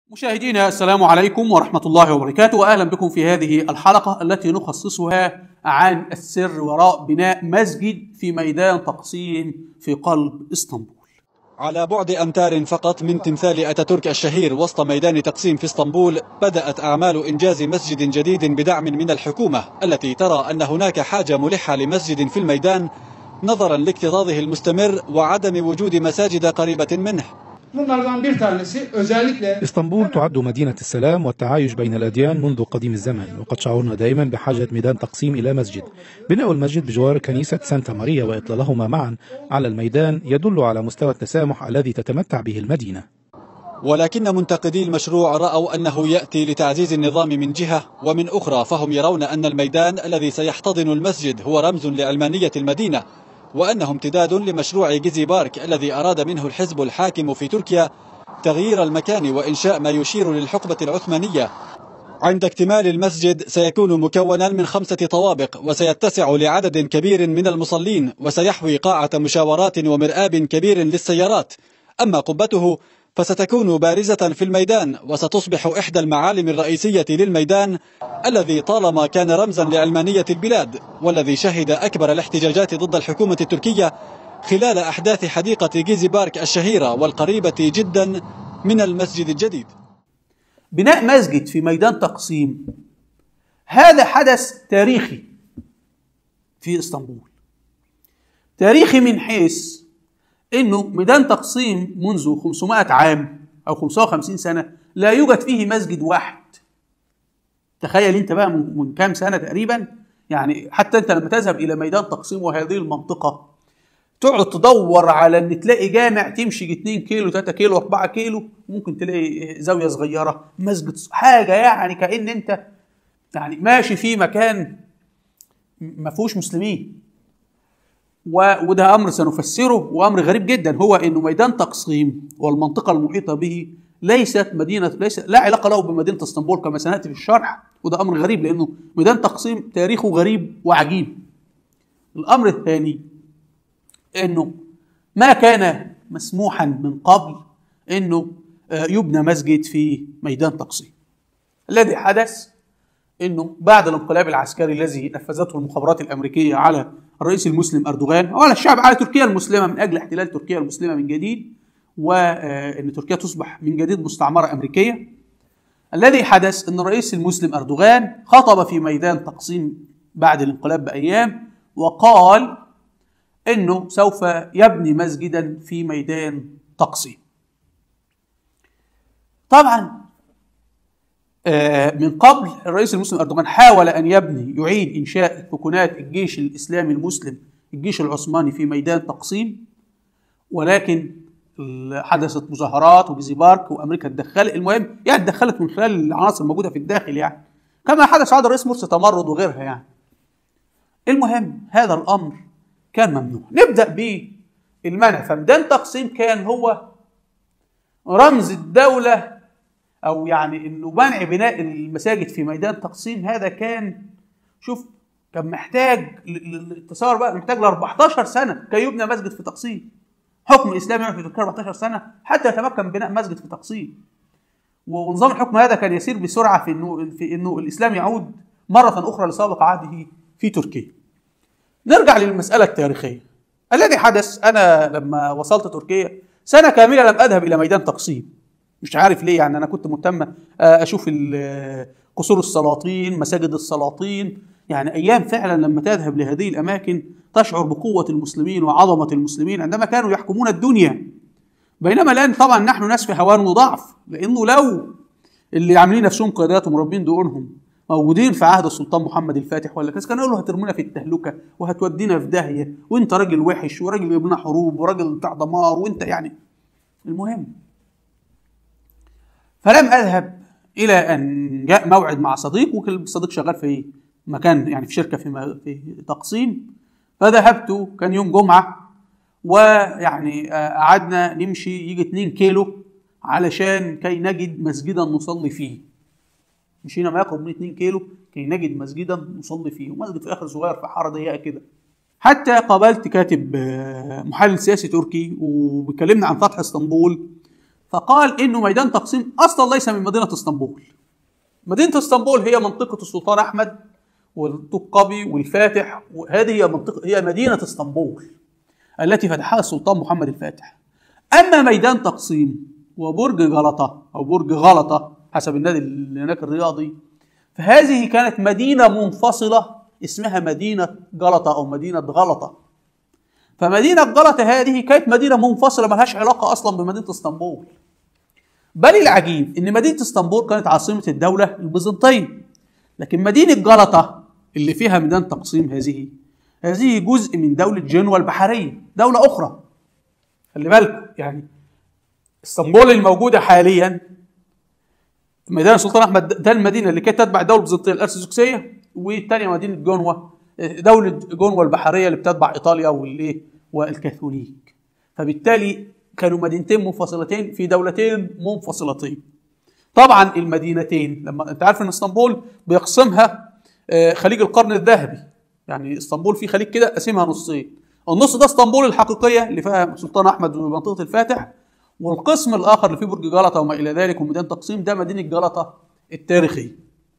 مشاهدينا السلام عليكم ورحمة الله وبركاته وأهلا بكم في هذه الحلقة التي نخصصها عن السر وراء بناء مسجد في ميدان تقسيم في قلب اسطنبول على بعد أمتار فقط من تمثال أتاتورك الشهير وسط ميدان تقسيم في اسطنبول بدأت أعمال إنجاز مسجد جديد بدعم من الحكومة التي ترى أن هناك حاجة ملحة لمسجد في الميدان نظرا لاكتظاظه المستمر وعدم وجود مساجد قريبة منه Bunlardan bir tanesi özellikle اسطنبول تعد مدينة السلام والتعايش بين الأديان منذ قديم الزمن وقد شعرنا دائما بحاجة ميدان تقسيم إلى مسجد بناء المسجد بجوار كنيسة سانتا ماريا وإطلالهما معا على الميدان يدل على مستوى التسامح الذي تتمتع به المدينة ولكن منتقدي المشروع رأوا أنه يأتي لتعزيز النظام من جهة ومن أخرى فهم يرون أن الميدان الذي سيحتضن المسجد هو رمز لعلمانية المدينة وأنه امتداد لمشروع جيزي بارك الذي أراد منه الحزب الحاكم في تركيا تغيير المكان وإنشاء ما يشير للحقبة العثمانية عند اكتمال المسجد سيكون مكونا من خمسة طوابق وسيتسع لعدد كبير من المصلين وسيحوي قاعة مشاورات ومرآب كبير للسيارات أما قبته فستكون بارزة في الميدان وستصبح إحدى المعالم الرئيسية للميدان الذي طالما كان رمزا لعلمانية البلاد والذي شهد أكبر الاحتجاجات ضد الحكومة التركية خلال أحداث حديقة جيزي بارك الشهيرة والقريبة جدا من المسجد الجديد بناء مسجد في ميدان تقسيم هذا حدث تاريخي في اسطنبول تاريخي من حيث انه ميدان تقسيم منذ 500 عام او 550 سنه لا يوجد فيه مسجد واحد تخيل انت بقى من من كام سنه تقريبا يعني حتى انت لما تذهب الى ميدان تقسيم وهذه المنطقه تقعد تدور على ان تلاقي جامع تمشي 2 كيلو 3 كيلو 4 كيلو ممكن تلاقي زاويه صغيره مسجد حاجه يعني كان انت يعني ماشي في مكان ما فيهوش مسلمين و- وده امر سنفسره وامر غريب جدا هو انه ميدان تقسيم والمنطقه المحيطه به ليست مدينه ليس لا علاقه له بمدينه اسطنبول كما سناتي في الشرح وده امر غريب لانه ميدان تقسيم تاريخه غريب وعجيب. الامر الثاني انه ما كان مسموحا من قبل انه آه، يبنى مسجد في ميدان تقسيم. الذي حدث انه بعد الانقلاب العسكري الذي نفذته المخابرات الامريكيه على الرئيس المسلم اردوغان وعلى الشعب على تركيا المسلمه من اجل احتلال تركيا المسلمه من جديد وان تركيا تصبح من جديد مستعمره امريكيه الذي حدث ان الرئيس المسلم اردوغان خطب في ميدان تقسيم بعد الانقلاب بايام وقال انه سوف يبني مسجدا في ميدان تقسيم طبعا آه، من قبل الرئيس المسلم اردوغان حاول ان يبني يعيد انشاء سكونات الجيش الاسلامي المسلم الجيش العثماني في ميدان تقسيم ولكن ال- حدثت مظاهرات وجيزي بارك وامريكا اتدخلت المهم يعني اتدخلت من خلال العناصر الموجوده في الداخل يعني كما حدث عند الرئيس مرسي تمرد وغيرها يعني المهم هذا الامر كان ممنوع نبدا بالمنع فميدان تقسيم كان هو رمز الدوله او يعني انه منع بناء المساجد في ميدان تقسيم هذا كان شوف كان محتاج ل- ل- ل- تصور بقى محتاج ل 14 سنه كي يبنى مسجد في تقسيم حكم اسلامي يقعد في تركيا 14 سنه حتى يتمكن من بناء مسجد في تقسيم ونظام الحكم هذا كان يسير بسرعه في انه في انه الاسلام يعود مره اخرى لسابق عهده في تركيا. نرجع للمساله التاريخيه. الذي حدث انا لما وصلت تركيا سنه كامله لم اذهب الى ميدان تقسيم. مش عارف ليه يعني انا كنت مهتم آه، اشوف ال- قصور السلاطين مساجد السلاطين يعني ايام فعلا لما تذهب لهذه الاماكن تشعر بقوه المسلمين وعظمه المسلمين عندما كانوا يحكمون الدنيا بينما الان طبعا نحن ناس في هوان وضعف لانه لو اللي عاملين نفسهم قيادات ومربين دقونهم موجودين في عهد السلطان محمد الفاتح ولا كذا كانوا يقولوا هترمونا في التهلكه وهتودينا في داهيه وانت راجل وحش وراجل يبنى حروب وراجل بتاع دمار وانت يعني المهم فلم اذهب الى ان جاء موعد مع صديق وكان الصديق شغال في مكان يعني في شركه في م- في تقسيم فذهبت كان يوم جمعه ويعني آه، قعدنا نمشي يجي 2 كيلو علشان كي نجد مسجدا نصلي فيه مشينا ما يقرب من 2 كيلو كي نجد مسجدا نصلي فيه ومسجد في الاخر صغير في حاره ضيقه كده حتى قابلت كاتب آه، محلل سياسي تركي وبيكلمنا عن فتح اسطنبول فقال انه ميدان تقسيم اصلا ليس من مدينه اسطنبول مدينه اسطنبول هي منطقه السلطان احمد والطقبي والفاتح وهذه هي منطقه هي مدينه اسطنبول التي فتحها السلطان محمد الفاتح اما ميدان تقسيم وبرج غلطه او برج غلطه حسب النادي اللي هناك الرياضي فهذه كانت مدينه منفصله اسمها مدينه غلطه او مدينه غلطه فمدينه غلطه هذه كانت مدينه منفصله ملهاش علاقه اصلا بمدينه اسطنبول بل العجيب ان مدينه اسطنبول كانت عاصمه الدوله البيزنطيه لكن مدينه غلطه اللي فيها ميدان تقسيم هذه هذه جزء من دوله جنوة البحريه دوله اخرى خلي بالكم يعني اسطنبول الموجوده حاليا ميدان السلطان احمد ده المدينه اللي كانت تتبع الدوله البيزنطيه الارثوذكسيه والثانيه مدينه جنوة دوله جنوة البحريه اللي بتتبع ايطاليا والايه والكاثوليك فبالتالي كانوا مدينتين منفصلتين في دولتين منفصلتين طبعا المدينتين لما انت عارف ان اسطنبول بيقسمها آه، خليج القرن الذهبي يعني اسطنبول في خليج كده قسمها نصين النص ده اسطنبول الحقيقيه اللي فيها سلطان احمد ومنطقه الفاتح والقسم الاخر اللي فيه برج جلطه وما الى ذلك وميدان تقسيم ده مدينه جلطه التاريخيه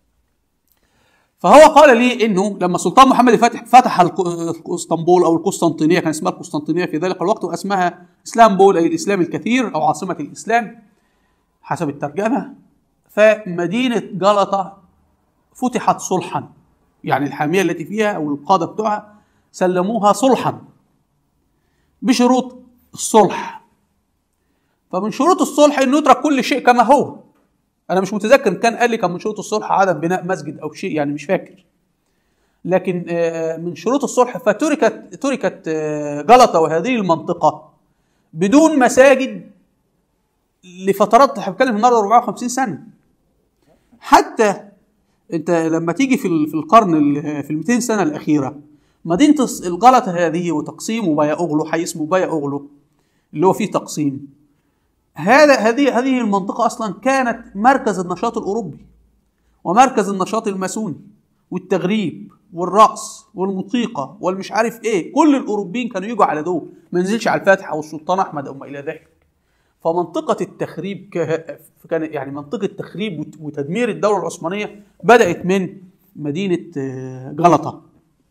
فهو قال لي انه لما السلطان محمد الفاتح فتح الق- اسطنبول او القسطنطينيه كان اسمها القسطنطينيه في ذلك الوقت واسمها اسلامبول اي الاسلام الكثير او عاصمه الاسلام حسب الترجمه فمدينه جلطه فتحت صلحا يعني الحاميه التي فيها او القاده بتوعها سلموها صلحا بشروط الصلح فمن شروط الصلح انه يترك كل شيء كما هو انا مش متذكر كان قال لي كان من شروط الصلح عدم بناء مسجد او شيء يعني مش فاكر لكن آه، من شروط الصلح فتركت تركت آه، جلطه وهذه المنطقه بدون مساجد لفترات احنا بنتكلم النهارده 450 سنه حتى انت لما تيجي في ال- في القرن ال- في ال 200 سنه الاخيره مدينه الص- الجلطه هذه وتقسيم وبايا اوغلو حي اسمه بايا اوغلو اللي هو فيه تقسيم هذا هذه هذه المنطقه اصلا كانت مركز النشاط الاوروبي ومركز النشاط الماسوني والتغريب والرقص والموسيقى والمش عارف ايه كل الاوروبيين كانوا يجوا على دول ما نزلش على الفاتح او السلطان احمد او ما الى ذلك فمنطقة التخريب ك- كان يعني منطقة تخريب وت- وتدمير الدولة العثمانية بدأت من مدينة آه، جلطة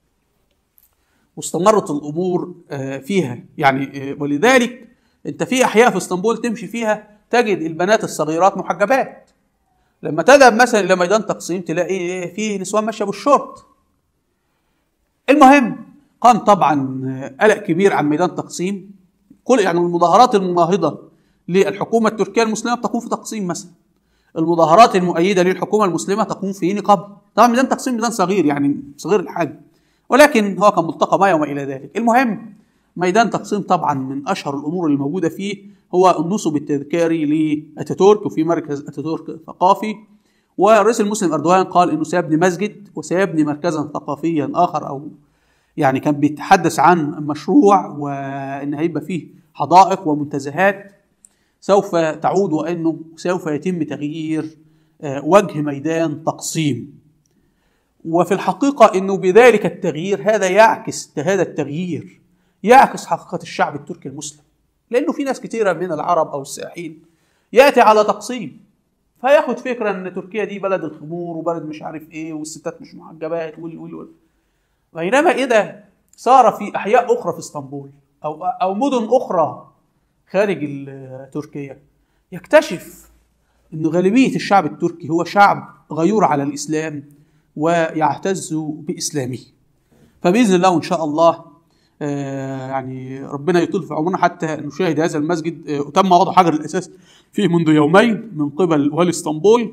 واستمرت الأمور آه، فيها يعني آه، ولذلك أنت في أحياء في اسطنبول تمشي فيها تجد البنات الصغيرات محجبات لما تذهب مثلا إلى ميدان تقسيم تلاقي فيه نسوان ماشية بالشورت المهم قام طبعا آه، قلق كبير عن ميدان تقسيم كل يعني المظاهرات المناهضة للحكومة التركية المسلمة تقوم في تقسيم مثلا المظاهرات المؤيدة للحكومة المسلمة تقوم في نقاب طبعا ميدان تقسيم ميدان صغير يعني صغير الحجم ولكن هو كان ملتقى ماء وما إلى ذلك المهم ميدان تقسيم طبعا من أشهر الأمور الموجودة فيه هو النصب التذكاري لأتاتورك وفي مركز أتاتورك الثقافي والرئيس المسلم أردوغان قال إنه سيبني مسجد وسيبني مركزا ثقافيا آخر أو يعني كان بيتحدث عن مشروع وان هيبقى فيه حدائق ومنتزهات سوف تعود وانه سوف يتم تغيير آه، وجه ميدان تقسيم وفي الحقيقه انه بذلك التغيير هذا يعكس هذا التغيير يعكس حقيقه الشعب التركي المسلم لانه في ناس كثيره من العرب او السائحين ياتي على تقسيم فياخد فكره ان تركيا دي بلد الخمور وبلد مش عارف ايه والستات مش محجبات وال وال وال بينما إذا صار في أحياء أخرى في اسطنبول أو أو مدن أخرى خارج ال- تركيا يكتشف أن غالبية الشعب التركي هو شعب غيور على الإسلام ويعتز بإسلامه فبإذن الله إن شاء الله آه، يعني ربنا يطول في عمرنا حتى نشاهد هذا المسجد آه، تم وضع حجر الأساس فيه منذ يومين من قبل والي اسطنبول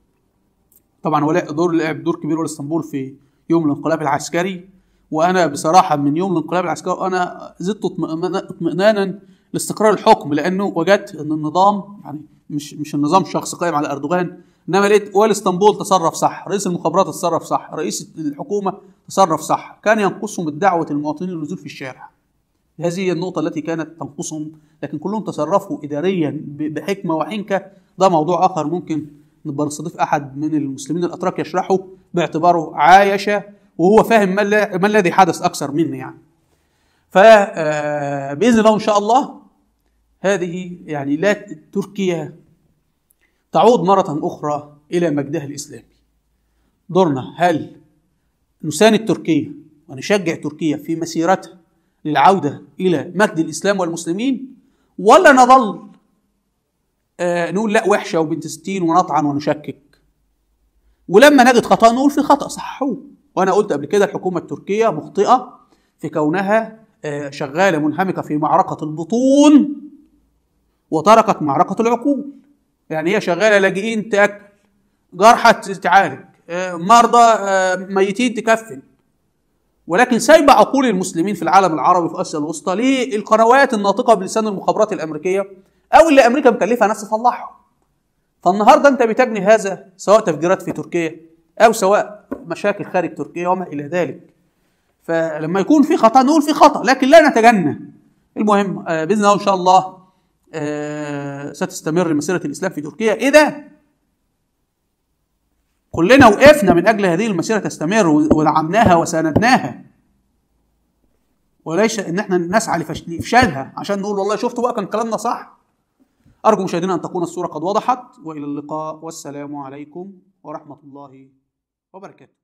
طبعا ولاء دور لعب دور كبير اسطنبول في يوم الانقلاب العسكري وانا بصراحه من يوم الانقلاب العسكري انا زدت اطمئنانا اطمئنانا لاستقرار الحكم لانه وجدت ان النظام يعني مش مش النظام شخص قائم على اردوغان انما لقيت والي اسطنبول تصرف صح، رئيس المخابرات تصرف صح، رئيس الحكومه تصرف صح، كان ينقصهم الدعوه المواطنين للنزول في الشارع. هذه هي النقطة التي كانت تنقصهم لكن كلهم تصرفوا إداريا ب- بحكمة وحنكة ده موضوع آخر ممكن نبقى نستضيف أحد من المسلمين الأتراك يشرحه باعتباره عايش وهو فاهم ما, الل- ما الذي حدث أكثر مني يعني فبإذن الله إن شاء الله هذه يعني لا تركيا تعود مرة أخرى إلى مجدها الإسلامي دورنا هل نساند تركيا ونشجع تركيا في مسيرتها للعودة إلى مجد الإسلام والمسلمين ولا نظل آه نقول لا وحشة وبنت ستين ونطعن ونشكك ولما نجد خطأ نقول في خطأ صححوه وأنا قلت قبل كده الحكومة التركية مخطئة في كونها آه شغالة منهمكة في معركة البطون وتركت معركة العقول يعني هي شغالة لاجئين تأكل جرحى تعالج آه مرضى آه ميتين تكفن ولكن سايبة عقول المسلمين في العالم العربي في آسيا الوسطى للقنوات الناطقة بلسان المخابرات الأمريكية أو اللي أمريكا مكلفة ناس تصلحهم فالنهارده أنت بتجني هذا سواء تفجيرات في تركيا أو سواء مشاكل خارج تركيا وما إلى ذلك فلما يكون في خطأ نقول في خطأ لكن لا نتجنى المهم آه بإذن الله إن شاء الله آه ستستمر مسيرة الإسلام في تركيا إذا كلنا وقفنا من اجل هذه المسيره تستمر ودعمناها وساندناها وليس ان احنا نسعى لافشالها عشان نقول والله شفتوا بقى كان كلامنا صح ارجو مشاهدينا ان تكون الصوره قد وضحت والى اللقاء والسلام عليكم ورحمه الله وبركاته